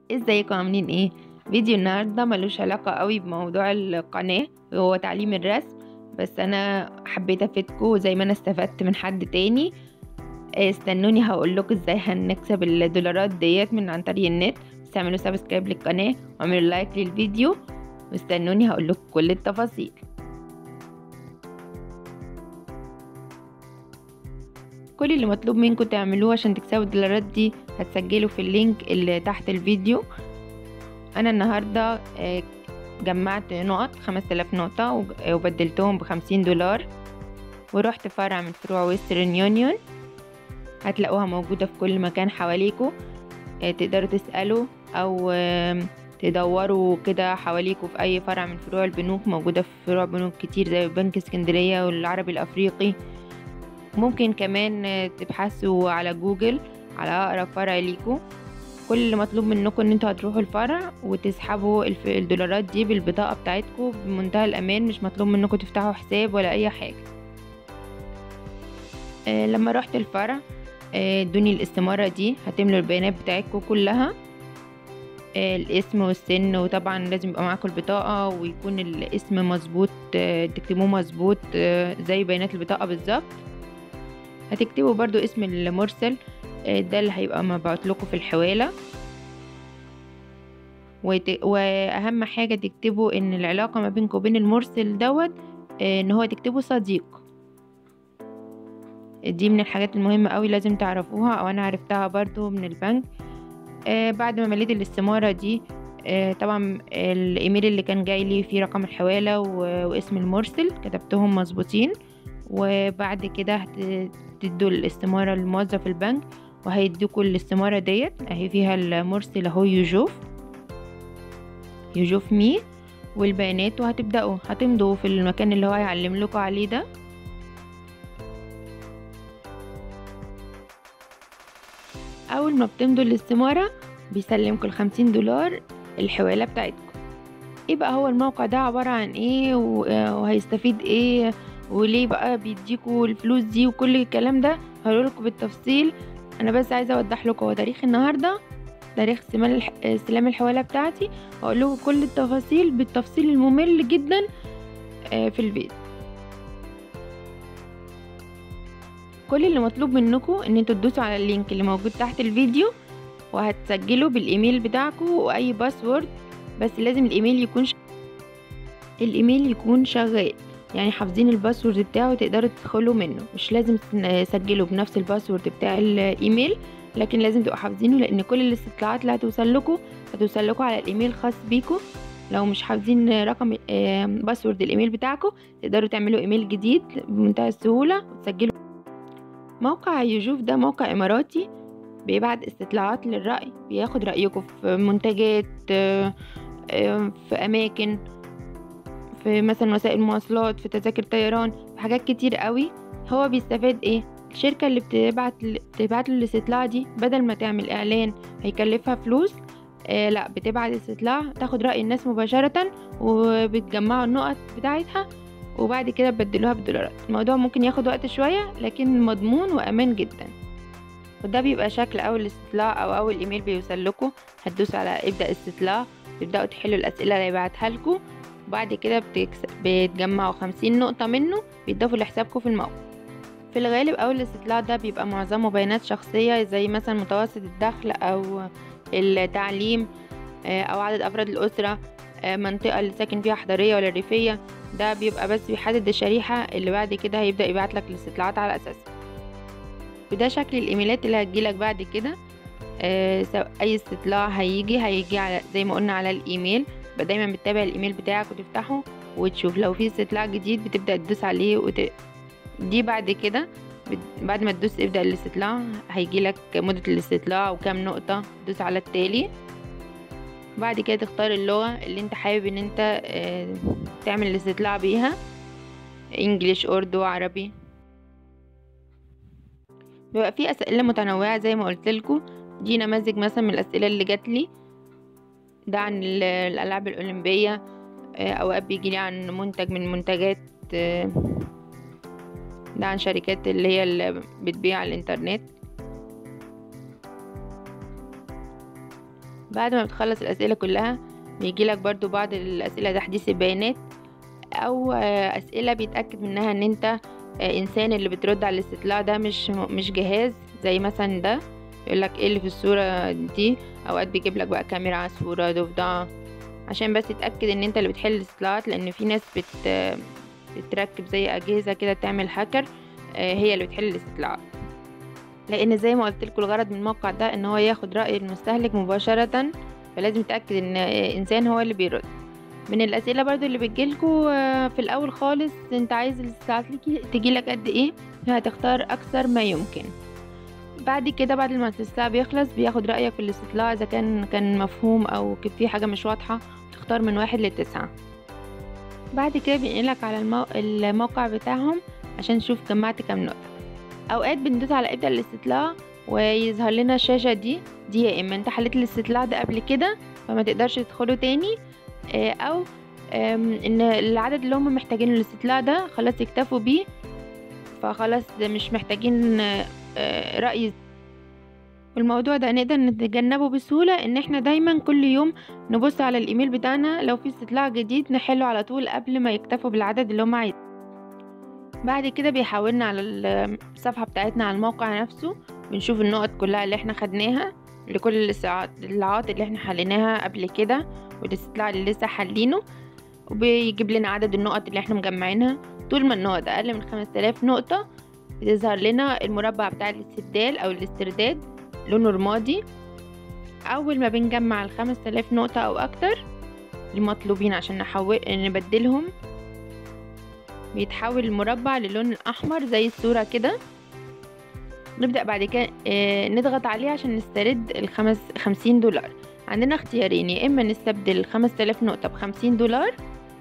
ازيكم عاملين ايه فيديو النهارده ملوش علاقة قوي بموضوع القناة هو تعليم الرسم بس انا حبيت افيدكم زي ما انا استفدت من حد تاني استنوني هقول لكم ازاي هنكسب الدولارات ديت من عن طريق النت بس اعملوا سبسكرايب للقناة واعملوا لايك للفيديو واستنوني هقول لكم كل التفاصيل كل اللي مطلوب منكم تعملوه عشان تكسبوا الدولارات دي هتسجلوا في اللينك اللي تحت الفيديو انا النهارده جمعت نقط خمس تلاف نقطة وبدلتهم بخمسين دولار ورحت فرع من فروع ويسترن يونيون هتلاقوها موجودة في كل مكان حواليكوا تقدروا تسألوا أو تدوروا كده حواليكوا في أي فرع من فروع البنوك موجودة في فروع بنوك كتير زي بنك اسكندرية والعربي الأفريقي ممكن كمان تبحثوا على جوجل على أقرب فرع ليكوا كل اللي مطلوب منكم ان انتوا هتروحوا الفرع وتسحبوا الدولارات دي بالبطاقة بتاعتكم بمنتهى الأمان مش مطلوب منكم تفتحوا حساب ولا أي حاجة آه لما رحت الفرع ادوني آه الاستمارة دي هتملوا البيانات بتاعتكم كلها آه الاسم والسن وطبعا لازم يبقى معاكم البطاقة ويكون الاسم مظبوط تكتبوه مظبوط زي بيانات البطاقة بالظبط هتكتبوا برضو اسم المرسل ده اللي هيبقى مبعوت لكم في الحوالة وت... واهم حاجة تكتبوا ان العلاقة ما بينكم وبين المرسل دوت ان هو تكتبوا صديق دي من الحاجات المهمة قوي لازم تعرفوها او انا عرفتها برضو من البنك آه بعد ما مليت الاستمارة دي آه طبعا الايميل اللي كان جاي لي فيه رقم الحوالة و... واسم المرسل كتبتهم مظبوطين وبعد كده هتدوا الاستمارة لموظف البنك وهيديكوا الاستمارة ديت اهي فيها المرسل اهو يوجوف يوجوف مي والبيانات وهتبدأوا هتمضوا في المكان اللي هو هيعلم لكم عليه ده اول ما بتمضوا الاستمارة بيسلمكوا الخمسين دولار الحوالة بتاعتكم ايه بقى هو الموقع ده عبارة عن ايه وهيستفيد ايه وليه بقى بيديكوا الفلوس دي وكل الكلام ده هقولكوا بالتفصيل انا بس عايزه اوضح لكم هو تاريخ النهارده تاريخ استلام الحواله بتاعتي واقول لكم كل التفاصيل بالتفصيل الممل جدا في الفيديو كل اللي مطلوب منكم ان انتوا تدوسوا على اللينك اللي موجود تحت الفيديو وهتسجلوا بالايميل بتاعكم واي باسورد بس لازم الايميل يكون ش... الايميل يكون شغال يعني حافظين الباسورد بتاعه تقدروا تدخلوا منه مش لازم تسجلوا بنفس الباسورد بتاع الايميل لكن لازم تبقوا حافظينه لان كل الاستطلاعات اللي هتوصل لكم هتوصل لكم على الايميل خاص بيكم لو مش حافظين رقم باسورد الايميل بتاعكم تقدروا تعملوا ايميل جديد بمنتهى السهوله وتسجلوا موقع يوجوف ده موقع اماراتي بيبعت استطلاعات للرأي بياخد رأيكم في منتجات في اماكن في مثلا وسائل مواصلات في تذاكر طيران في حاجات كتير قوي هو بيستفاد ايه الشركة اللي بتبعت بتبعت له الاستطلاع دي بدل ما تعمل اعلان هيكلفها فلوس آه لا بتبعت استطلاع تاخد رأي الناس مباشرة وبتجمعوا النقط بتاعتها وبعد كده تبدلوها بالدولارات الموضوع ممكن ياخد وقت شوية لكن مضمون وأمان جدا وده بيبقى شكل أول استطلاع أو أول إيميل بيوصل لكم هتدوسوا على ابدأ استطلاع تبدأوا تحلوا الأسئلة اللي يبعتها لكم وبعد كده بتجمعوا خمسين نقطة منه بيضافوا لحسابكم في الموقع في الغالب أول الاستطلاع ده بيبقى معظمه بيانات شخصية زي مثلا متوسط الدخل أو التعليم أو عدد أفراد الأسرة منطقة اللي ساكن فيها حضرية ولا ريفية ده بيبقى بس بيحدد الشريحة اللي بعد كده هيبدأ يبعتلك الاستطلاعات على أساسها وده شكل الإيميلات اللي هتجيلك بعد كده أي استطلاع هيجي هيجي على زي ما قلنا على الإيميل يبقى دايما بتتابع الايميل بتاعك وتفتحه وتشوف لو في استطلاع جديد بتبدا تدوس عليه وت... دي بعد كده بت... بعد ما تدوس ابدا الاستطلاع هيجيلك مده الاستطلاع وكام نقطه تدوس على التالي بعد كده تختار اللغه اللي انت حابب ان انت اه... تعمل الاستطلاع بيها انجليش اردو عربي بيبقى في اسئله متنوعه زي ما قلت لكم دي نماذج مثلا من الاسئله اللي جات لي ده عن الألعاب الأولمبية أوقات بيجيلي عن منتج من منتجات ده عن شركات اللي هي اللي بتبيع على الإنترنت بعد ما بتخلص الاسئله كلها بيجيلك برضو بعض الاسئله تحديث البيانات او اسئله بيتاكد منها ان انت انسان اللي بترد على الاستطلاع ده مش مش جهاز زي مثلا ده يقول لك ايه اللي في الصوره دي اوقات بيجيب لك بقى كاميرا عصفوره ضفدعه عشان بس تتاكد ان انت اللي بتحل الاستطلاعات لان في ناس بت بتركب زي اجهزه كده تعمل هاكر هي اللي بتحل الاستطلاعات لان زي ما قلت لكم الغرض من الموقع ده ان هو ياخد راي المستهلك مباشره فلازم تتاكد ان انسان هو اللي بيرد من الاسئله برضو اللي بتجيلكوا في الاول خالص انت عايز الاستطلاعات تجيلك قد ايه هتختار اكثر ما يمكن بعد كده بعد ما الاستطلاع بيخلص بياخد رايك في الاستطلاع اذا كان كان مفهوم او في حاجه مش واضحه تختار من واحد لتسعة بعد كده بينقلك على المو... الموقع بتاعهم عشان تشوف جمعت كام نقطه اوقات بندوس على ابدا الاستطلاع ويظهر لنا الشاشه دي دي يا اما انت حليت الاستطلاع ده قبل كده فما تقدرش تدخله تاني او ان العدد اللي هم محتاجين الاستطلاع ده خلاص يكتفوا بيه فخلاص مش محتاجين رأي الموضوع ده نقدر نتجنبه بسهولة ان احنا دايما كل يوم نبص على الايميل بتاعنا لو في استطلاع جديد نحله على طول قبل ما يكتفوا بالعدد اللي هم عايزين بعد كده بيحولنا على الصفحة بتاعتنا على الموقع نفسه بنشوف النقط كلها اللي احنا خدناها لكل الاستطلاعات اللي احنا حليناها قبل كده والاستطلاع اللي لسه حلينه وبيجيب لنا عدد النقط اللي احنا مجمعينها طول ما النقط اقل من 5000 نقطة بتظهر لنا المربع بتاع الاستبدال او الاسترداد لونه رمادي اول ما بنجمع ال 5000 نقطة او اكتر المطلوبين عشان نحول نبدلهم بيتحول المربع للون الاحمر زي الصورة كده نبدأ بعد كده نضغط عليه عشان نسترد الخمس خمسين دولار عندنا اختيارين يا اما نستبدل خمس تلاف نقطة بخمسين دولار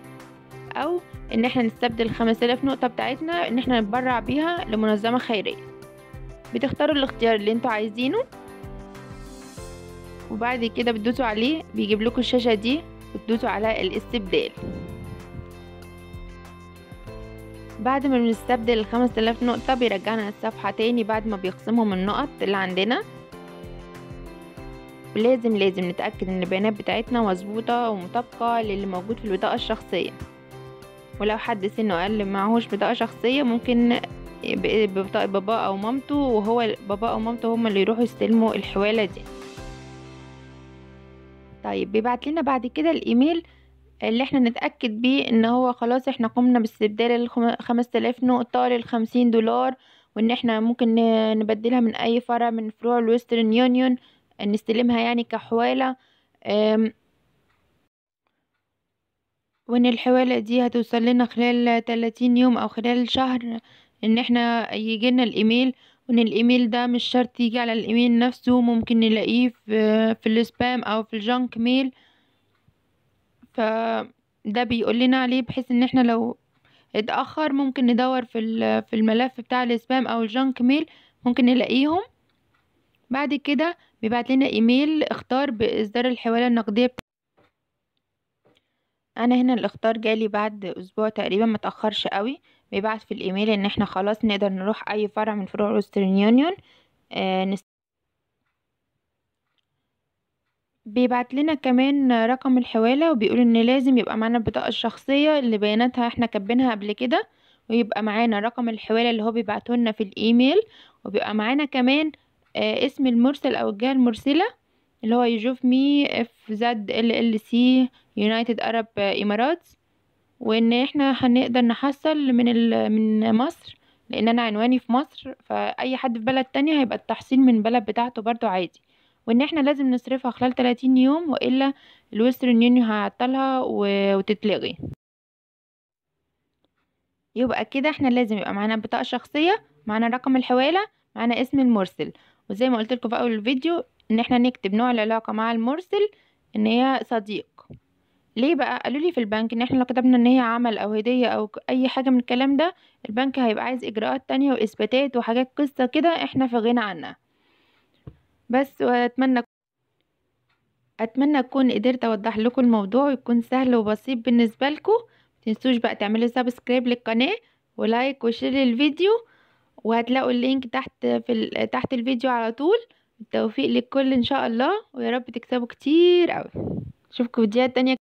او ان احنا نستبدل خمس تلاف نقطة بتاعتنا ان احنا نتبرع بيها لمنظمة خيرية بتختاروا الاختيار اللي انتوا عايزينه وبعد كده بتدوسوا عليه بيجيب لكم الشاشة دي وتدوسوا على الاستبدال بعد ما بنستبدل الخمس تلاف نقطة بيرجعنا الصفحة تاني بعد ما بيخصمهم النقط اللي عندنا ولازم لازم نتأكد ان البيانات بتاعتنا مظبوطة ومطابقة للي موجود في البطاقة الشخصية ولو حد سنه أقل معهوش بطاقة شخصية ممكن ببطاقة باباه أو مامته وهو باباه أو مامته هما اللي يروحوا يستلموا الحوالة دي طيب بيبعت لنا بعد كده الإيميل اللي احنا نتأكد بيه ان هو خلاص احنا قمنا باستبدال الخمس تلاف نقطة للخمسين دولار وان احنا ممكن نبدلها من اي فرع من فروع الويسترن يونيون نستلمها يعني كحوالة وان الحوالة دي هتوصل لنا خلال تلاتين يوم او خلال شهر ان احنا يجينا الايميل وان الايميل ده مش شرط يجي على الايميل نفسه ممكن نلاقيه في, في السبام او في الجانك ميل فده بيقول لنا عليه بحيث ان احنا لو اتأخر ممكن ندور في في الملف بتاع السبام او الجانك ميل ممكن نلاقيهم بعد كده بيبعت لنا ايميل اختار باصدار الحوالة النقدية بتاع انا هنا الاختار جالي بعد اسبوع تقريبا متأخرش قوي بيبعت في الايميل ان احنا خلاص نقدر نروح اي فرع من فروع ويسترن يونيون آه نست... بيبعت لنا كمان رقم الحوالة وبيقول ان لازم يبقى معانا البطاقة الشخصية اللي بياناتها احنا كاتبينها قبل كده ويبقى معانا رقم الحوالة اللي هو بيبعته لنا في الايميل وبيبقى معانا كمان آه اسم المرسل او الجهة المرسلة اللي هو يشوف مي اف زد ال ال سي يونايتد ارب امارات وان احنا هنقدر نحصل من من مصر لان انا عنواني في مصر فاي حد في بلد تانية هيبقى التحصيل من البلد بتاعته برضو عادي وان احنا لازم نصرفها خلال 30 يوم والا الويسترن يونيون هيعطلها وتتلغي يبقى كده احنا لازم يبقى معانا بطاقة شخصية معانا رقم الحوالة معانا اسم المرسل وزي ما قلت لكم في اول الفيديو ان احنا نكتب نوع العلاقة مع المرسل ان هي صديق ليه بقى قالوا لي في البنك ان احنا لو كتبنا ان هي عمل او هدية او اي حاجة من الكلام ده البنك هيبقى عايز اجراءات تانية واثباتات وحاجات قصة كده احنا في غنى عنها بس واتمنى اتمنى اكون قدرت اوضح لكم الموضوع ويكون سهل وبسيط بالنسبه لكم متنسوش بقى تعملوا سبسكرايب للقناه ولايك وشير للفيديو وهتلاقوا اللينك تحت في تحت الفيديو على طول بالتوفيق للكل ان شاء الله ويا رب تكسبوا كتير قوي اشوفكم فيديوهات تانية